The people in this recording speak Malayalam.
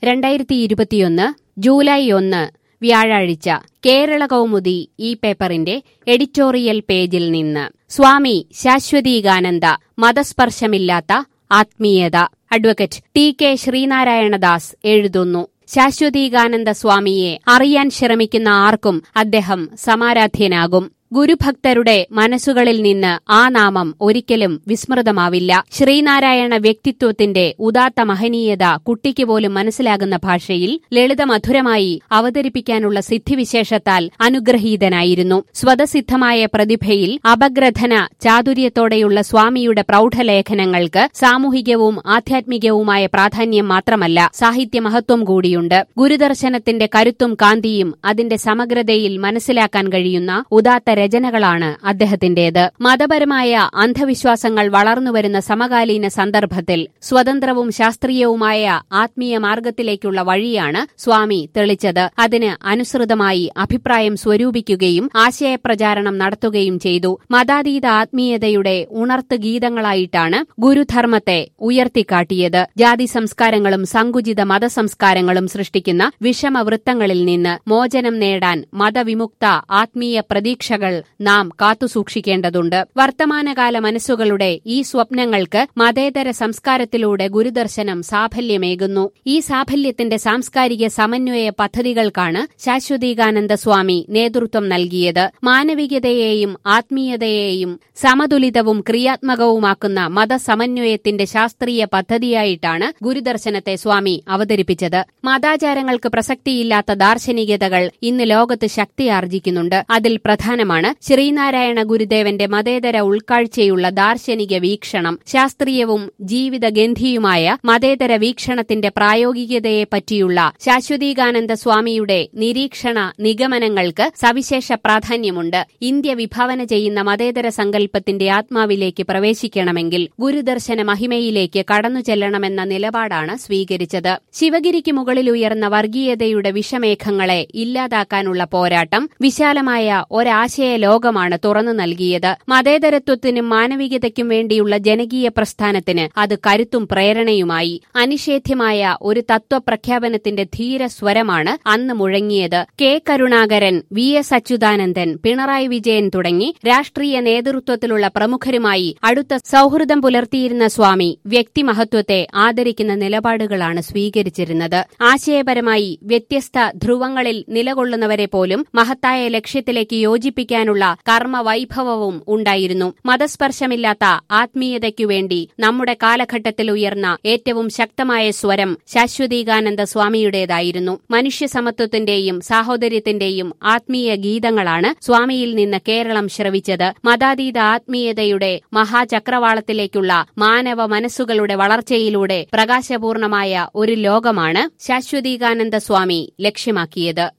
രണ്ടായിരത്തി ഇരുപത്തിയൊന്ന് ജൂലൈ ഒന്ന് വ്യാഴാഴ്ച കേരള കൗമുദി ഈ പേപ്പറിന്റെ എഡിറ്റോറിയൽ പേജിൽ നിന്ന് സ്വാമി ശാശ്വതീകാനന്ദ മതസ്പർശമില്ലാത്ത ആത്മീയത അഡ്വക്കേറ്റ് ടി കെ ശ്രീനാരായണദാസ് എഴുതുന്നു ശാശ്വതീകാനന്ദ സ്വാമിയെ അറിയാൻ ശ്രമിക്കുന്ന ആർക്കും അദ്ദേഹം സമാരാധ്യനാകും ഗുരുഭക്തരുടെ മനസ്സുകളിൽ നിന്ന് ആ നാമം ഒരിക്കലും വിസ്മൃതമാവില്ല ശ്രീനാരായണ വ്യക്തിത്വത്തിന്റെ ഉദാത്ത മഹനീയത കുട്ടിക്ക് പോലും മനസ്സിലാകുന്ന ഭാഷയിൽ ലളിതമധുരമായി അവതരിപ്പിക്കാനുള്ള സിദ്ധിവിശേഷത്താൽ അനുഗ്രഹീതനായിരുന്നു സ്വതസിദ്ധമായ പ്രതിഭയിൽ അപഗ്രഥന ചാതുര്യത്തോടെയുള്ള സ്വാമിയുടെ പ്രൗഢലേഖനങ്ങൾക്ക് സാമൂഹികവും ആധ്യാത്മികവുമായ പ്രാധാന്യം മാത്രമല്ല സാഹിത്യ മഹത്വം കൂടിയുണ്ട് ഗുരുദർശനത്തിന്റെ കരുത്തും കാന്തിയും അതിന്റെ സമഗ്രതയിൽ മനസ്സിലാക്കാൻ കഴിയുന്ന ഉദാത്ത രചനകളാണ് അദ്ദേഹത്തിന്റേത് മതപരമായ അന്ധവിശ്വാസങ്ങൾ വളർന്നുവരുന്ന സമകാലീന സന്ദർഭത്തിൽ സ്വതന്ത്രവും ശാസ്ത്രീയവുമായ ആത്മീയ മാർഗത്തിലേക്കുള്ള വഴിയാണ് സ്വാമി തെളിച്ചത് അതിന് അനുസൃതമായി അഭിപ്രായം സ്വരൂപിക്കുകയും ആശയപ്രചാരണം നടത്തുകയും ചെയ്തു മതാതീത ആത്മീയതയുടെ ഉണർത്ത് ഗീതങ്ങളായിട്ടാണ് ഗുരുധർമ്മത്തെ ഉയർത്തിക്കാട്ടിയത് ജാതി സംസ്കാരങ്ങളും സങ്കുചിത മതസംസ്കാരങ്ങളും സൃഷ്ടിക്കുന്ന വിഷമവൃത്തങ്ങളിൽ നിന്ന് മോചനം നേടാൻ മതവിമുക്ത ആത്മീയ പ്രതീക്ഷകൾ നാം കാത്തുസൂക്ഷിക്കേണ്ടതുണ്ട് വർത്തമാനകാല മനസ്സുകളുടെ ഈ സ്വപ്നങ്ങൾക്ക് മതേതര സംസ്കാരത്തിലൂടെ ഗുരുദർശനം സാഫല്യമേകുന്നു ഈ സാഫല്യത്തിന്റെ സാംസ്കാരിക സമന്വയ പദ്ധതികൾക്കാണ് ശാശ്വതീകാനന്ദ സ്വാമി നേതൃത്വം നൽകിയത് മാനവികതയെയും ആത്മീയതയെയും സമതുലിതവും ക്രിയാത്മകവുമാക്കുന്ന മതസമന്വയത്തിന്റെ ശാസ്ത്രീയ പദ്ധതിയായിട്ടാണ് ഗുരുദർശനത്തെ സ്വാമി അവതരിപ്പിച്ചത് മതാചാരങ്ങൾക്ക് പ്രസക്തിയില്ലാത്ത ദാർശനികതകൾ ഇന്ന് ലോകത്ത് ശക്തിയാർജിക്കുന്നുണ്ട് അതിൽ പ്രധാനമാണ് ശ്രീനാരായണ ഗുരുദേവന്റെ മതേതര ഉൾക്കാഴ്ചയുള്ള ദാർശനിക വീക്ഷണം ശാസ്ത്രീയവും ജീവിതഗന്ധിയുമായ മതേതര വീക്ഷണത്തിന്റെ പ്രായോഗികതയെപ്പറ്റിയുള്ള ശാശ്വതീകാനന്ദ സ്വാമിയുടെ നിരീക്ഷണ നിഗമനങ്ങൾക്ക് സവിശേഷ പ്രാധാന്യമുണ്ട് ഇന്ത്യ വിഭാവന ചെയ്യുന്ന മതേതര സങ്കല്പത്തിന്റെ ആത്മാവിലേക്ക് പ്രവേശിക്കണമെങ്കിൽ ഗുരുദർശന മഹിമയിലേക്ക് കടന്നു ചെല്ലണമെന്ന നിലപാടാണ് സ്വീകരിച്ചത് ശിവഗിരിക്ക് മുകളിൽ ഉയർന്ന വർഗീയതയുടെ വിഷമേഘങ്ങളെ ഇല്ലാതാക്കാനുള്ള പോരാട്ടം വിശാലമായ ഒരാശയ ലോകമാണ് തുറന്നു നൽകിയത് മതേതരത്വത്തിനും മാനവികതയ്ക്കും വേണ്ടിയുള്ള ജനകീയ പ്രസ്ഥാനത്തിന് അത് കരുത്തും പ്രേരണയുമായി അനിഷേധ്യമായ ഒരു തത്വപ്രഖ്യാപനത്തിന്റെ ധീരസ്വരമാണ് അന്ന് മുഴങ്ങിയത് K Karunakaran V S Achuthanandan Pinarayi Vijayan തുടങ്ങി രാഷ്ട്രീയ നേതൃത്വത്തിലുള്ള പ്രമുഖരുമായി അടുത്ത സൌഹൃദം പുലർത്തിയിരുന്ന സ്വാമി വ്യക്തിമഹത്വത്തെ ആദരിക്കുന്ന നിലപാടുകളാണ് സ്വീകരിച്ചിരുന്നത് ആശയപരമായി വ്യത്യസ്ത ധ്രുവങ്ങളിൽ നിലകൊള്ളുന്നവരെ പോലും മഹത്തായ ലക്ഷ്യത്തിലേക്ക് യോജിപ്പിക്കാനുള്ള കർമ്മവൈഭവവും ഉണ്ടായിരുന്നു മതസ്പർശമില്ലാത്ത ആത്മീയതയ്ക്കു വേണ്ടി നമ്മുടെ കാലഘട്ടത്തിൽ ഉയർന്ന ഏറ്റവും ശക്തമായ സ്വരം ശാശ്വതീകാനന്ദ സ്വാമിയുടേതായിരുന്നു മനുഷ്യസമത്വത്തിന്റെയും സാഹോദര്യത്തിന്റെയും ആത്മീയ ഗീതങ്ങളാണ് സ്വാമിയിൽ നിന്ന് കേരളം ശ്രവിച്ചത് മതാതീത ആത്മീയതയുടെ മഹാചക്രവാളത്തിലേക്കുള്ള മാനവ മനസ്സുകളുടെ വളർച്ചയിലൂടെ പ്രകാശപൂർണമായ ഒരു ലോകമാണ് ശാശ്വതീകാനന്ദ സ്വാമി ലക്ഷ്യമാക്കിയത്